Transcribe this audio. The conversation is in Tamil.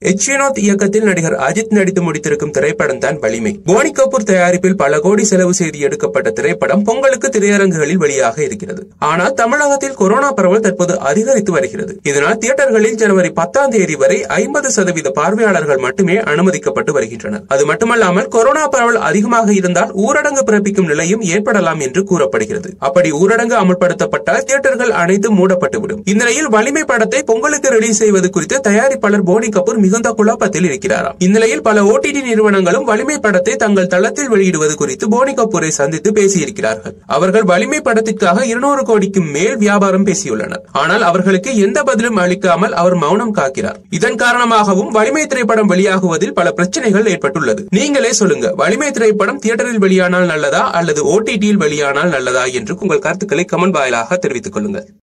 எச் வினோத் இயக்கத்தில் நடிகர் அஜித் நடித்து முடித்திருக்கும் திரைப்படம் தான் வலிமை போனி கபூர் தயாரிப்பில் பல கோடி செலவு செய்து எடுக்கப்பட்ட திரைப்படம் பொங்கலுக்கு திரையரங்குகளில் வெளியாக இருக்கிறது ஆனால் தமிழகத்தில் கொரோனா பரவல் தற்போது அதிகரித்து வருகிறது இதனால் தியேட்டர்களில் ஜனவரி பத்தாம் தேதி வரை ஐம்பது சதவீத பார்வையாளர்கள் மட்டுமே அனுமதிக்கப்பட்டு வருகின்றனர் அது மட்டுமல்லாமல் கொரோனா பரவல் அதிகமாக இருந்தால் ஊரடங்கு பிறப்பிக்கும் நிலையும் ஏற்படலாம் என்று கூறப்படுகிறது அப்படி ஊரடங்கு அமல்படுத்தப்பட்டால் தியேட்டர்கள் அனைத்தும் மூடப்பட்டுவிடும் இந்நிலையில் வலிமை படத்தை பொங்கலுக்கு ரிலீஸ் செய்வது குறித்து தயாரிப்பாளர் போனி கபூர் மிகுந்த குழப்பத்தில் இருக்கிறாராம் இந்நிலையில் பல ஓடிடி நிறுவனங்களும் வலிமை படத்தை தங்கள் தளத்தில் வெளியிடுவது குறித்து போனி கபூரை சந்தித்து பேசியிருக்கிறார்கள் அவர்கள் வலிமை படத்திற்காக இருநூறு கோடிக்கு மேல் வியாபாரம் பேசியுள்ளனர் ஆனால் அவர்களுக்கு எந்த பதிலும் அளிக்காமல் அவர் மௌனம் காக்கிறார் இதன் காரணமாகவும் வலிமை திரைப்படம் வெளியாகுவதில் பல பிரச்சனைகள் ஏற்பட்டுள்ளது நீங்களே சொல்லுங்க வலிமை திரைப்படம் தியேட்டரில் வெளியானால் நல்லதா அல்லது ஓடிடியில் வெளியானால் நல்லதா என்று உங்கள் கருத்துக்களை கமெண்ட் வாயிலாக தெரிவித்துக் கொள்ளுங்கள்